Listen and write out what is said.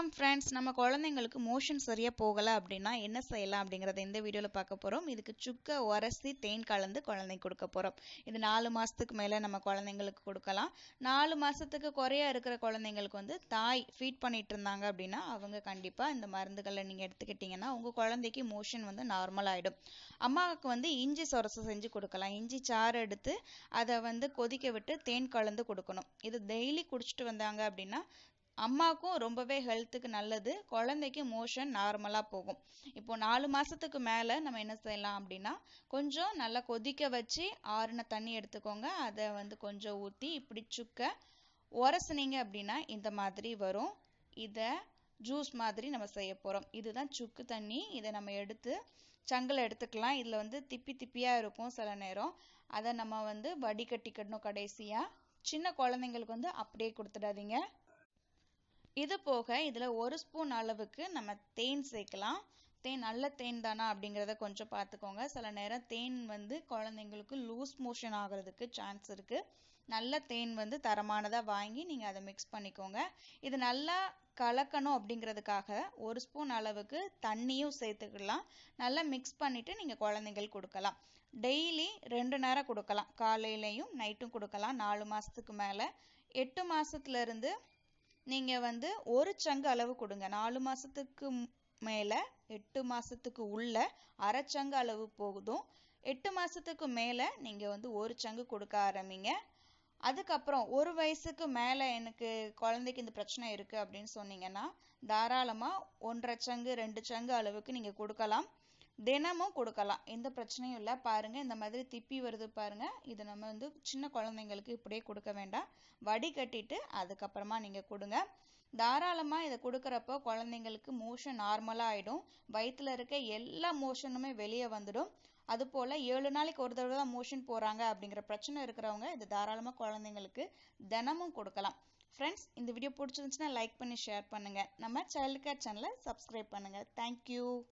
வணக்கம் ஃப்ரெண்ட்ஸ் நம்ம குழந்தைங்களுக்கு மோஷன் சரியாக போகலை அப்படின்னா என்ன செய்யலாம் அப்படிங்கிறத இந்த வீடியோவில் பார்க்க போகிறோம் இதுக்கு சுக்கை உரசி தேன் கலந்து குழந்தைக்கு கொடுக்க போகிறோம் இது நாலு மாதத்துக்கு மேலே நம்ம குழந்தைங்களுக்கு கொடுக்கலாம் நாலு மாதத்துக்கு குறையா இருக்கிற குழந்தைங்களுக்கு வந்து தாய் ஃபீட் பண்ணிட்டு இருந்தாங்க அப்படின்னா அவங்க கண்டிப்பாக இந்த மருந்துகளை நீங்கள் எடுத்துக்கிட்டிங்கன்னா உங்கள் குழந்தைக்கு மோஷன் வந்து நார்மல் ஆகிடும் அம்மாவுக்கு வந்து இஞ்சி சொரசு செஞ்சு கொடுக்கலாம் இஞ்சி சாறு எடுத்து அதை வந்து கொதிக்க விட்டு தேன் கலந்து கொடுக்கணும் இது டெய்லி குடிச்சிட்டு வந்தாங்க அப்படின்னா அம்மாவுக்கும் ரொம்பவே ஹெல்த்துக்கு நல்லது குழந்தைக்கு மோஷன் நார்மலாக போகும் இப்போ நாலு மாதத்துக்கு மேலே நம்ம என்ன செய்யலாம் அப்படின்னா கொஞ்சம் நல்லா கொதிக்க வச்சு ஆறுன தண்ணி எடுத்துக்கோங்க அதை வந்து கொஞ்சம் ஊற்றி இப்படி சுக்க உரசுனீங்க அப்படின்னா இந்த மாதிரி வரும் இதை ஜூஸ் மாதிரி நம்ம செய்ய போகிறோம் இதுதான் சுக்கு தண்ணி இதை நம்ம எடுத்து சங்கில் எடுத்துக்கலாம் இதில் வந்து திப்பி திப்பியாக இருக்கும் சில நேரம் அதை நம்ம வந்து வடிகட்டிக்கணும் கடைசியாக சின்ன குழந்தைங்களுக்கு வந்து அப்படியே கொடுத்துடாதீங்க இது போக இதில் ஒரு ஸ்பூன் அளவுக்கு நம்ம தேன் சேர்க்கலாம் தேன் நல்ல தேன் தானா அப்படிங்கிறத கொஞ்சம் பார்த்துக்கோங்க சில நேரம் தேன் வந்து குழந்தைங்களுக்கு லூஸ் மோஷன் ஆகிறதுக்கு சான்ஸ் இருக்குது நல்ல தேன் வந்து தரமானதாக வாங்கி நீங்கள் அதை மிக்ஸ் பண்ணிக்கோங்க இது நல்லா கலக்கணும் அப்படிங்கிறதுக்காக ஒரு ஸ்பூன் அளவுக்கு தண்ணியும் சேர்த்துக்கலாம் நல்லா மிக்ஸ் பண்ணிவிட்டு நீங்கள் குழந்தைங்களுக்கு கொடுக்கலாம் டெய்லி ரெண்டு நேரம் கொடுக்கலாம் காலையிலையும் நைட்டும் கொடுக்கலாம் நாலு மாதத்துக்கு மேலே எட்டு மாதத்துலேருந்து நீங்கள் வந்து ஒரு சங்கு அளவு கொடுங்க நாலு மாதத்துக்கு மேலே எட்டு மாதத்துக்கு உள்ள அரை சங்கு அளவு போகுதும் எட்டு மாதத்துக்கு மேலே நீங்கள் வந்து ஒரு சங்கு கொடுக்க ஆரம்பிங்க அதுக்கப்புறம் ஒரு வயசுக்கு மேலே எனக்கு குழந்தைக்கு இந்த பிரச்சனை இருக்குது அப்படின்னு சொன்னீங்கன்னா தாராளமாக ஒன்றரை சங்கு ரெண்டு சங்கு அளவுக்கு நீங்கள் கொடுக்கலாம் தினமும் கொடுக்கலாம் எந்த பிரச்சனையும் இல்லை பாருங்கள் இந்த மாதிரி திப்பி வருது பாருங்கள் இது நம்ம வந்து சின்ன குழந்தைங்களுக்கு இப்படியே கொடுக்க வேண்டாம் வடிகட்டிட்டு அதுக்கப்புறமா நீங்கள் கொடுங்க தாராளமாக இதை கொடுக்குறப்போ குழந்தைங்களுக்கு மோஷன் நார்மலாக ஆகிடும் வயிற்றில் இருக்க எல்லா மோஷனுமே வெளியே வந்துடும் அதுபோல் ஏழு நாளைக்கு ஒரு தடவை தான் மோஷன் போகிறாங்க அப்படிங்கிற பிரச்சனை இருக்கிறவங்க இது தாராளமாக குழந்தைங்களுக்கு தினமும் கொடுக்கலாம் ஃப்ரெண்ட்ஸ் இந்த வீடியோ பிடிச்சிருந்துச்சுன்னா லைக் பண்ணி ஷேர் பண்ணுங்கள் நம்ம சைல்டு கேர் சேனலை சப்ஸ்கிரைப் பண்ணுங்கள் தேங்க்யூ